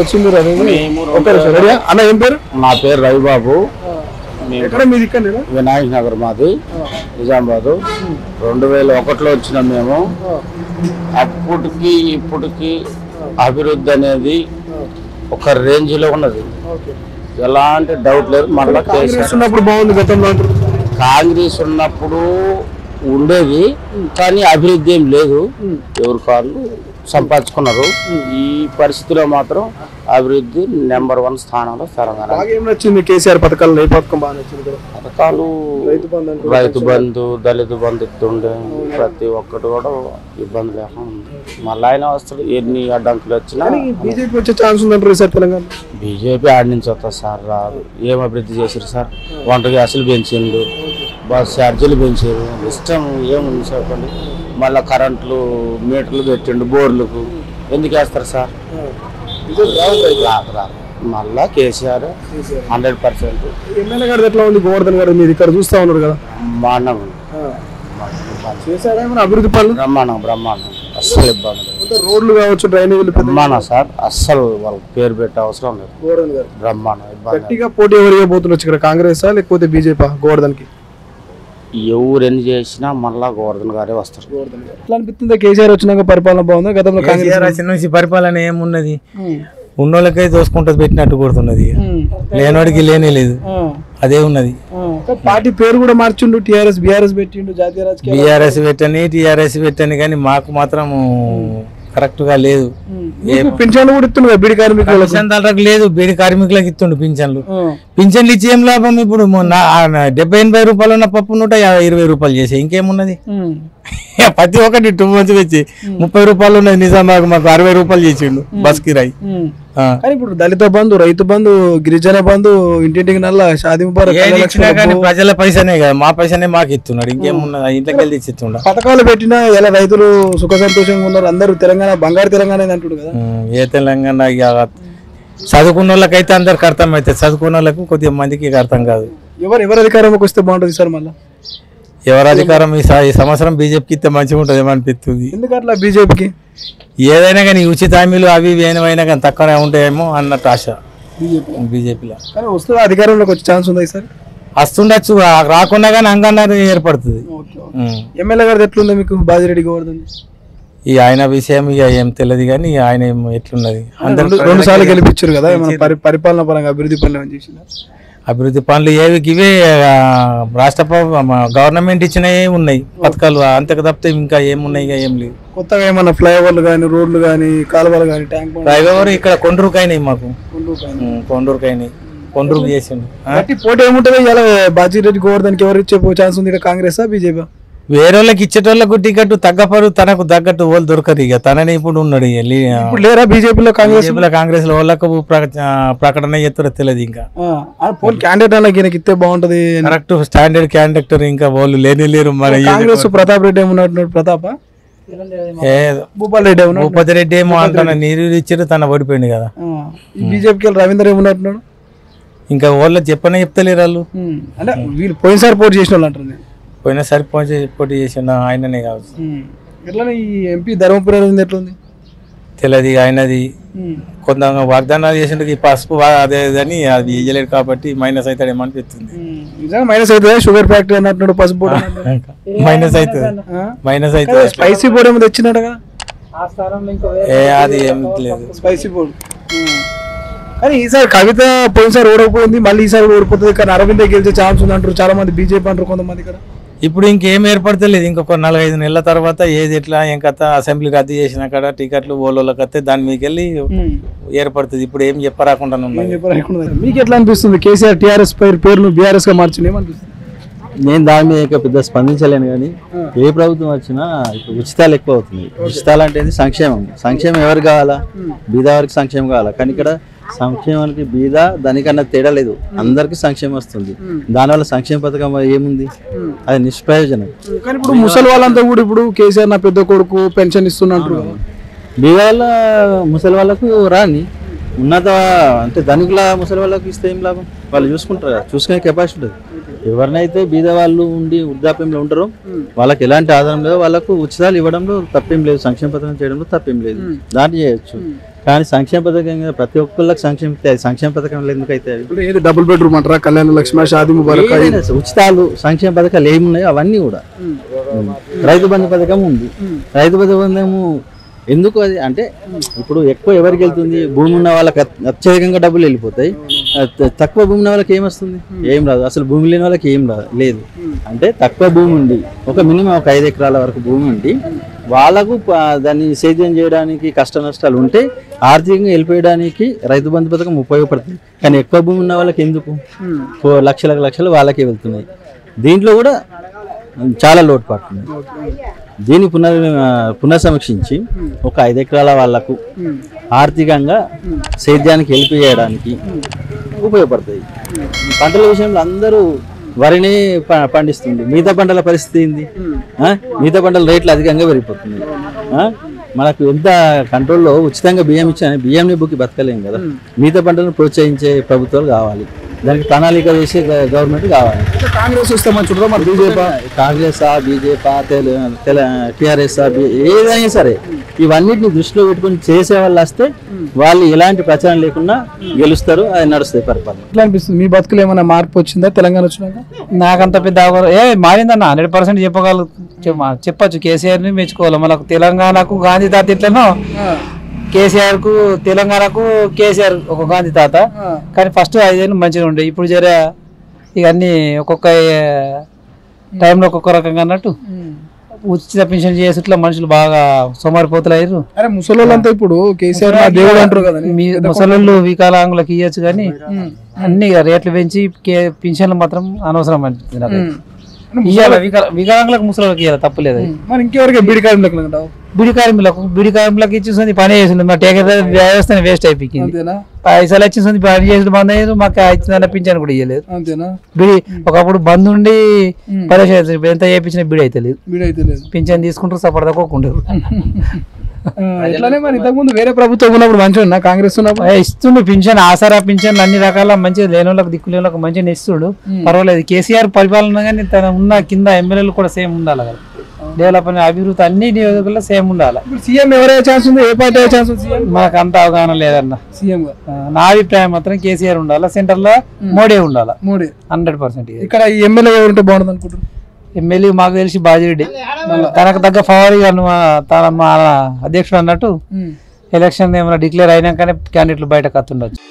వచ్చింది రా నువ్వు? ఒక్క నిమిషం, రెడీయా? అన్న ఏం పేరు నా పేరు రవిబాబు ఎక్కడ మీది ఇక్కడ నేనా? వినాయక్ నగర్ మాది నిజామాబాదు రెండు వేల ఒకటిలో వచ్చినాం మేము అప్పటికి ఇప్పటికి అభివృద్ధి అనేది ఒక రేంజ్ లో ఉన్నది ఎలాంటి డౌట్ లేదు మళ్ళా కాంగ్రెస్ కేసీఆర్ ఉన్నప్పుడు బాగుంది గతంలో అంటారు కాంగ్రెస్ ఉన్నప్పుడు ఉండేది కానీ అభివృద్ధి ఏం లేదు ఎవరి కాళ్ళు సంపాదించుకున్నారు ఈ పరిస్థితిలో మాత్రం అభివృద్ధి నెంబర్ వన్ స్థానంలో తెలంగాణ బాగా ఏం నచ్చింది కేసీఆర్ పథకాలు ఏ పథకం బాగా నచ్చింది ఇక్కడ? పథకాలు రైతు బంధు అంటే రైతు బంధు దళిత బంధు ఇస్తుండే ప్రతి ఒక్కటి కూడా ఇబ్బంది లేకుండా ఉంది మళ్ళీ ఆయన వస్తాడు ఎన్ని అడ్డంకులు వచ్చినా కానీ బీజేపీ వచ్చే ఛాన్స్ ఉందంటారు సార్ తెలంగాణ బీజేపీ ఆడి నుంచి వస్తుంది సార్ రాదు ఏం అభివృద్ధి చేశారు సార్ వంట గ్యాసులు పెంచిండు బస్ ఛార్జీలు పెంచారు ఇష్టం ఏముంది చెప్పండి మళ్ళీ కరెంట్లు మీటర్లు పెట్టిండు బోర్లకు ఎందుకు వేస్తారు సార్ రాదు రాదు మళ్ళా కేసీఆర్ హండ్రెడ్ పర్సెంట్ ఎమ్మెల్యే గారు ఎట్లా ఉంది గోవర్ధన్ గారు మీరు ఇక్కడ చూస్తా ఉన్నారు కదా బ్రహ్మాండం చేశారా ఏమైనా అభివృద్ధి పనులు బ్రహ్మాండం బ్రహ్మాండం అస్సలు ఇబ్బంది లేదు అంటే రోడ్లు కావచ్చు డ్రైనేజీలు పెద్ద బ్రహ్మాండం సార్ అస్సలు వాళ్ళకి పేరు పెట్టే అవసరం లేదు గోవర్ధన్ గారు బ్రహ్మాండం ఇబ్బంది లేదు. గట్టిగా పోటీ ఎవరిగా పోతుండొచ్చు ఇక్కడ కాంగ్రెస్ లేకపోతే బీజేపీ గోవర్ధన్ కి ఎవరు ఎన్ని చేసినా మళ్ళా గోవర్ధన్ గారే వస్తారు గోవర్ధన్ గారు ఎట్లా అనిపిస్తుంది కేసీఆర్ వచ్చినాక పరిపాలన బాగుందా గతంలో కాంగ్రెస్ కేసీఆర్ వచ్చిన నుంచి పరిపాలన ఏమున్నది ఉన్నోళ్ళకే దోసుకుంటూ పెట్టినట్టు కొడుతున్నది ఇక. లేనోడికి లేనే లేదు అదే ఉన్నది పార్టీ పేరు కూడా మార్చిండు టిఆర్ఎస్ బీఆర్ఎస్ పెట్టిండు జాతీయ రాజకీయ బీఆర్ఎస్ పెట్టని టీఆర్ఎస్ పెట్టని కానీ మాకు మాత్రం కరెక్ట్ గా లేదు పింఛన్లు కూడా ఇస్తుండు బీడి కార్మికులకు పింఛన్దారులకు లేదు బీడి కార్మికులకు ఇస్తుండు పింఛన్లు పింఛన్లు ఇచ్చి ఏం లాభం ఇప్పుడు మొన్న ఆ డెబ్బై ఎనభై రూపాయలు ఉన్న పప్పు నూట యాభై ఇరవై రూపాయలు చేసే ఇంకేమున్నది ప్రతి ఒక్కటి టూ మంత్స్ వచ్చి ముప్పై రూపాయలు ఉన్నది నిజామాబాద్ మాకు అరవై రూపాయలు చేసిండు బస్ కిరాయి ఆ. కానీ ఇప్పుడు దళిత బంధు రైతు బంధు గిరిజన బంధు ఇంటింటికి నల్ల షాది ముబారక్ ఏది కళ్యాణ ఇచ్చినా లక్ష్మి కానీ డబ్బు. ప్రజల పైసనే కదా మా పైసనే మాకు ఇస్తున్నాడు ఇంకేమున్నది ఇంట్లోకి వెళ్ళి ఇచ్చిస్తుండ పథకాలు పెట్టినా ఇలా రైతులు సుఖ సంతోషంగా ఉన్నారు అందరూ తెలంగాణ బంగారు తెలంగాణ అని అంటుడు కదా ఏ తెలంగాణ ఇక చదువుకున్న వాళ్ళకైతే అందరికి అర్థం అవుతుంది చదువుకున్న వాళ్ళకు కొద్దిగా మందికి ఇక అర్థం కాదు ఎవరు ఎవరు అధికారంలోకి వస్తే బాగుంటుంది సార్ మళ్ళీ ఎవరి అధికారం ఈ స- ఈ సంవత్సరం బీజేపీకి ఇస్తే మంచిగా ఉంటుంది ఏమనిపిస్తుంది ఎందుకు అట్లా బీజేపీకి ఏదైనా కానీ ఉచిత హామీలు అవి ఇవి ఏమైనా కానీ తక్కువనే ఉంటాయేమో అన్నట్టు ఆశ బీజేపీలో కానీ వస్తుంది అధికారంలోకి వచ్చే ఛాన్స్ ఉంది సార్ వస్తుండొచ్చు ఆ రాకుండా కానీ అంగన్నారు ఏర్పడుతుంది ఉం. ఎమ్మెల్యే గారిది ఎట్లుంది మీకు బాజిరెడ్డి గోవర్ధన్ ఈ ఆయన విషయం ఇక ఏం తెలియదు కానీ ఆయన ఏం ఎట్లున్నది అందరూ రెండు రెండు సార్లు గెలిపించారు కదా ఏమైనా పరి పరిపాలన పరంగా అభివృద్ధి పనులు ఏమైనా చేసిందా అభివృద్ధి పనులు ఏవి ఇవే ఆ, రాష్ట్ర ప్ర- మా గవర్నమెంట్ ఇచ్చినవి ఉన్నాయి పథకాలు అంతకు తప్పితే ఇంకా ఏమున్నాయి ఇక ఏం లేవు కొత్తగా ఏమన్నా ఫ్లైఓవర్లు కానీ రోడ్లు కానీ కాలువలు కానీ ట్యాంక్ బండ్ డ్రైవర్ ఇక్కడ కొండూరుకైనాయి మాకు రోడ్లు కానీ. ఉం, కొండూరుకైనాయి కొండూరుకు చేసిండు ఆ? గట్టి పోటీ ఏముంటుంది ఇలా బాజిరెడ్డి గోవర్ధన్కి ఎవరు ఇచ్చే ఛాన్స్ ఉంది ఇక్కడ కాంగ్రెస్ బీజేపీ వేరే వాళ్ళకి ఇచ్చేటోళ్ళకు టికెట్ తగ్గపరు తనకు తగ్గట్టు వాళ్ళు దొరకరు ఇక తననే ఇప్పుడు ఉన్నాడు ఇక లీ- ఇప్పుడు లేరా బీజేపీలో కాంగ్రెస్ బీజేపీలో కాంగ్రెస్ లో వాళ్ళకు ప్రక- ప్రకటన చేస్తారో తెలియదు ఇంకా పోల్ క్యాండిడేట్ అలా ఈయనకి ఇస్తే బాగుంటది కరెక్ట్ స్టాండర్డ్ క్యాండక్టర్ ఇంకా వాళ్ళు లేని లేరు మన ఈ- కాంగ్రెస్ ప్రతాప్ రెడ్డి ఏమన్నట్టున్నాడు ప్రతాప ఏ భూపాల్ రెడ్డి ఏమన్నా భూపతి రెడ్డి ఏమో అంటున్నా నీరు ఇచ్చారు తన ఓడిపోయింది కదా ఈ బీజేపీకి రవీందర్ ఏమన్నట్టున్నాడు ఇంకా వాళ్ళు చెప్పనే చెప్తలేరు వాళ్ళు ఉమ్. అంటే వీళ్ళు పోయినసారి పోటీ చేసిన వాళ్ళు అంటారు పోయినసారి పోటీ పోటీ చేసిన ఆయననే కావచ్చు ఎట్లా ఈ ఎంపీ ధర్మపురి అరవింద్ ఎట్లుంది తెలియదు ఇక ఆయనది కొంత వాగ్దానాలు చేసిండు ఈ పసుపు వా- అదే అని అది ఇయ్యలేడు కాబట్టి మైనస్ అవుతాడేమో అనిపిస్తుంది నిజంగా మైనస్ అవుతుంది షుగర్ ఫ్యాక్టరీ అన్నట్టున్నాడు పసుపు బోర్డు అన్నట్టు. మైనస్ అవుతుంది ఆ? మైనస్ అవుతుంది స్పైసీ బోర్డు ఏమో తెచ్చినాడు కదా ఏ అది ఏం లేదు స్పైసీ బోర్డు కానీ ఈసారి కవిత పోయినసారి ఓడకపోయింది మళ్ళీ ఈసారి కూడా ఓడిపోతుంది కానీ అరవింద్ గెలిచే ఛాన్స్ ఉంది అంటారు చాలా మంది బీజేపీ అంటారు కొంతమంది ఇక్కడ ఇప్పుడు ఇంకేం ఏర్పడతలేదు ఇంకొక నాలుగైదు నెలల తర్వాత ఏది ఎట్లా ఏం కథ అసెంబ్లీ రద్దు చేసిన కాడ టికెట్లు ఓలోళ్ళకి వస్తే దాని మీకు వెళ్ళి ఏర్పడుతుంది ఇప్పుడు ఏం చెప్పరాకుండా ఉన్నది మీకు ఎట్లా అనిపిస్తుంది కేసీఆర్ టీఆర్ఎస్ పేరు పేరును బీఆర్ఎస్ గా మార్చింది ఏమనిపిస్తుంది నేను దాని మీద ఇంకా పెద్ద స్పందించలేను కానీ ఏ ప్రభుత్వం వచ్చినా ఇప్పుడు ఉచితాలు ఎక్కువ అవుతున్నాయి ఉచితాలు అంటే ఏంది? సంక్షేమం సంక్షేమం ఎవరు కావాలా బీద వారికి సంక్షేమం కావాలా కానీ ఇక్కడ సంక్షేమానికి బీద దానికన్నా తేడా లేదు అందరికి సంక్షేమం వస్తుంది దానివల్ల సంక్షేమ పథకం ఏముంది అది నిష్ప్రయోజనం కానీ ఇప్పుడు ముసలి వాళ్ళంతా కూడా ఇప్పుడు కేసీఆర్ నా పెద్ద కొడుకు పెన్షన్ ఇస్తున్నట్టు బీద వాళ్ళ ముసలి వాళ్ళకు రాని ఉన్నత అంటే ధనికుల ముసలి వాళ్ళకు ఇస్తే ఏం లాభం వాళ్ళు చూసుకుంటారు కదా చూసుకునే కెపాసిటీ ఉంటుంది ఎవరినైతే బీద వాళ్ళు ఉండి వృద్ధాప్యంలో ఉంటారో వాళ్ళకి ఎలాంటి ఆధారం లేదో వాళ్ళకు ఉచితాలు ఇవ్వడంలో తప్పేం లేదు సంక్షేమ పథకం చేయడంలో తప్పేం లేదు దాన్ని చేయొచ్చు కానీ సంక్షేమ పథకం మీద ప్రతి ఒక్కళ్ళకి సంక్షేమ అది సంక్షేమ పథకం ఎందుకు అయితే అవి అంటే ఏది డబుల్ బెడ్రూమ్ అంటారా కళ్యాణ లక్ష్మి షాది ముబారక్ ఏదైనా సరే, ఉచితాలు సంక్షేమ పథకాలు ఏమున్నాయో అవన్నీ కూడా ఉం. రైతు బంధు పథకం ఉంది రైతు బంధు పథకము ఎందుకు అది అంటే ఇప్పుడు ఎక్కువ ఎవరికి వెళ్తుంది భూమి ఉన్న వాళ్ళకి అత్- అత్యధికంగా డబ్బులు వెళ్ళిపోతాయి అత్- తక్కువ భూమి ఉన్న వాళ్ళకి ఏమొస్తుంది ఏం రాదు అసలు భూమి లేని వాళ్ళకి ఏం రాదు లేదు అంటే తక్కువ భూమి ఉండి ఒక మినిమం ఒక ఐదు ఎకరాల వరకు భూమి ఉండి వాళ్ళకు ప- దాన్ని సేద్యం చేయడానికి కష్ట నష్టాలు ఉంటే ఆర్థికంగా వెళ్ళిపోయడానికి రైతు బంధు పథకం ఉపయోగపడుతుంది కానీ ఎక్కువ భూమి ఉన్న వాళ్ళకి ఎందుకు ఓ లక్షలకు లక్షలు వాళ్ళకే వెళ్తున్నాయి దీంట్లో కూడా చాలా లోటుపాటు ఉంది దీన్ని పునర్ పునఃసమీక్షించి ఒక ఐదు ఎకరాల వాళ్లకు ఆర్థికంగా సేద్యానికి హెల్ప్ చేయడానికి ఉపయోగపడుతుంది పంటల విషయంలో అందరూ వరిని ప- పండిస్తుంది మిగతా పంటల పరిస్థితి ఏంది ఆ? మిగతా పంటల రేట్లు అధికంగా పెరిగిపోతుంది ఆ? మనకు ఎంత కంట్రోల్లో ఉచితంగా బియ్యం ఇచ్చిన బియ్యంని బుక్కి బతకలేం కదా మిగతా పంటలను ప్రోత్సహించే ప్రభుత్వాలు కావాలి దానికి ప్రణాళిక వేసే గ- గవర్నమెంట్ కావాలి కాంగ్రెస్ వస్తే మంచి ఉంటుందా మరి బీజేపీ కాంగ్రెస్ బీజేపీ టిఆర్ఎస్ ఏదైనా సరే ఇవన్నిటిని దృష్టిలో పెట్టుకొని చేసే వాళ్ళు వస్తే వాళ్ళు ఎలాంటి ప్రచారం లేకుండా గెలుస్తారు అది నడుస్తుంది పరిపాలన ఎట్లా అనిపిస్తుంది మీ బతుకులు ఏమైనా మార్పు వచ్చిందా తెలంగాణ వచ్చినాక నాకంత పెద్ద అవగాహన ఏ మారిందన్న హండ్రెడ్ పర్సెంట్ చెప్పగల చెప్- చెప్పొచ్చు కేసీఆర్ ని మెచ్చుకోవాలి మనకు తెలంగాణకు గాంధీ తాత ఇట్లనో కేసీఆర్ కు తెలంగాణకు కేసీఆర్ ఒక గాంధీ తాత కానీ ఫస్ట్ ఐదేళ్ళు మంచిగా ఉండే ఇప్పుడు జర ఇక అన్ని ఒక్కొక్క టైంలో ఒక్కొక్క రకంగా అన్నట్టు ఉచిత పెన్షన్ చేసి ఇట్లా మనుషులు బాగా సోమారిపోతులు అయ్యారు అరే ముసలోళ్ళంతా ఇప్పుడు కేసీఆర్ నా దేవుడు అంటారు కదా మీ ముసలోళ్ళు వికలాంగులకు ఇవ్వచ్చు కానీ అన్ని ఇక రేట్లు పెంచి కే- పింఛన్లు మాత్రం అనవసరం అనిపిస్తుంది నాకు ఇవ్వాలి వికల వికలాంగులకు ముసలోళ్ళకి ఇవ్వాలి తప్పులేదు అది. మరి ఇంకెవరికి బీడి కార్మికులు అంటావు బిడి కార్మికులకు బిడి కార్మికులకు ఇచ్చేసింది పని చేసింది మా టేకర్ వ్యవస్థ వేస్ట్ అయిపోయింది అంతేనా పైసలు వచ్చింది పని చేసి బంద్ అయ్యారు మాకు ఇచ్చిందన్న పింఛన్ కూడా ఇవ్వలేదు అంతేనా బిడి ఒకప్పుడు బంద్ ఉండి పరేషాన్ అవుతుంది. ఇప్పుడు ఎంత చేయించినా బిడి అయితే లేదు బీడి అయితే లేదు పింఛన్ తీసుకుంటారు సపోర్ట్ తక్కువ ఆ, ఇట్లానే మరి ఇంతకుముందు వేరే ప్రభుత్వం ఉన్నప్పుడు మంచిగా ఉన్నా కాంగ్రెస్ ఉన్నప్పుడు ఇస్తుండు పింఛన్ ఆసరా పింఛన్ అన్ని రకాల మంచిగా లేని వాళ్ళకి దిక్కు లేని వాళ్ళకి మంచిగా ఇస్తుడు పర్వాలేదు కేసీఆర్ పరిపాలన కానీ తన ఉన్న కింద ఎమ్మెల్యేలు కూడా సేమ్ ఉండాలి కదా డెవలప్మెంట్ అభివృద్ధి అన్ని నియోజకవర్గాల్లో సేమ్ ఉండాలి ఇప్పుడు సీఎం ఎవరయ్యే ఛాన్స్ ఉంది ఏ పార్టీ అయ్యే ఛాన్స్ ఉంది సీఎం మనకు అంత అవగాహన లేదన్న సీఎం గా ఆ, నా అభిప్రాయం మాత్రం కేసీఆర్ ఉండాలా సెంటర్ లో మోడీ ఉండాలా మోడీ హండ్రెడ్ పర్సెంట్ ఇక్కడ ఈ ఎమ్మెల్యే ఎవరుంటే బాగుంటుంది అనుకుంటారు ఎమ్మెల్యే మాకు తెలిసి బాజిరెడ్డి తనకు తగ్గ ఫవర్ తన మా అధ్యక్షుడు అన్నట్టు ఎలక్షన్ ఏమైనా డిక్లేర్ అయినాకనే క్యాండిడేట్లు బయటకు వస్తుండొచ్చు